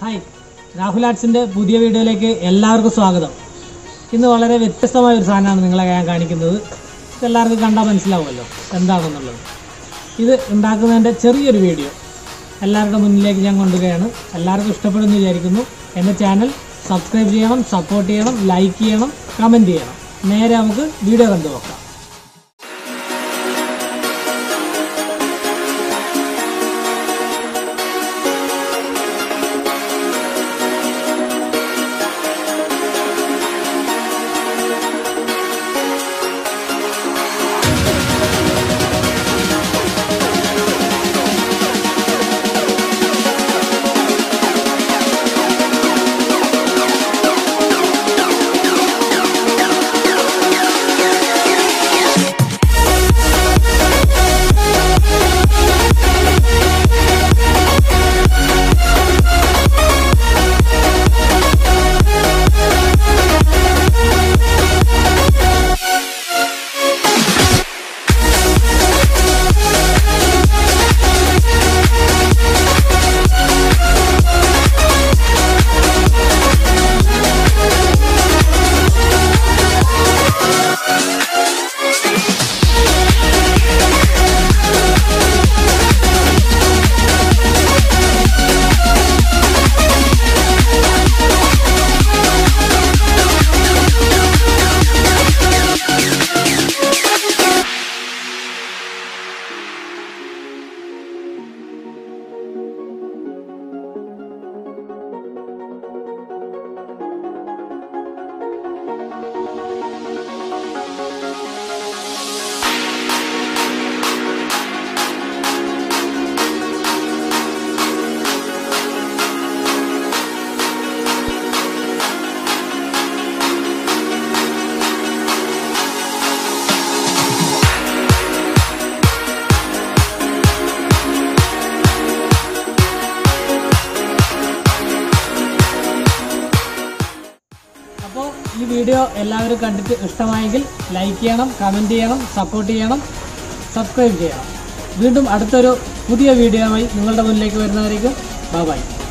hi Rahul ആർട്സിൻ്റെ പുതിയ വീഡിയോയിലേക്ക് എല്ലാവർക്കും സ്വാഗതം ഇന്ന് വളരെ വ്യത്യസ്തമായ ഒരു സാധനമാണ് നിങ്ങളെ ഞാൻ കാണിക്കുന്നത് ഇത് എല്ലാവർക്കും കണ്ടാൽ മനസ്സിലാവുമല്ലോ എന്താണെന്നുള്ളത് ഇത് ഉണ്ടാക്കുന്നതിൻ്റെ ചെറിയൊരു വീഡിയോ എല്ലാവരുടെ മുന്നിലേക്ക് ഞാൻ കൊണ്ടുവരികയാണ് എല്ലാവർക്കും ഇഷ്ടപ്പെടുമെന്ന് വിചാരിക്കുന്നു എൻ്റെ ചാനൽ സബ്സ്ക്രൈബ് ചെയ്യണം സപ്പോർട്ട് ചെയ്യണം ലൈക്ക് ചെയ്യണം കമൻറ്റ് ചെയ്യണം നേരെ നമുക്ക് വീഡിയോ കണ്ടു നോക്കാം അപ്പോൾ ഈ വീഡിയോ എല്ലാവരും കണ്ടിട്ട് ഇഷ്ടമായെങ്കിൽ ലൈക്ക് ചെയ്യണം കമൻറ്റ് ചെയ്യണം സപ്പോർട്ട് ചെയ്യണം സബ്സ്ക്രൈബ് ചെയ്യണം വീണ്ടും അടുത്തൊരു പുതിയ വീഡിയോയുമായി നിങ്ങളുടെ മുന്നിലേക്ക് വരുന്നവരേക്കും ബൈ ബൈ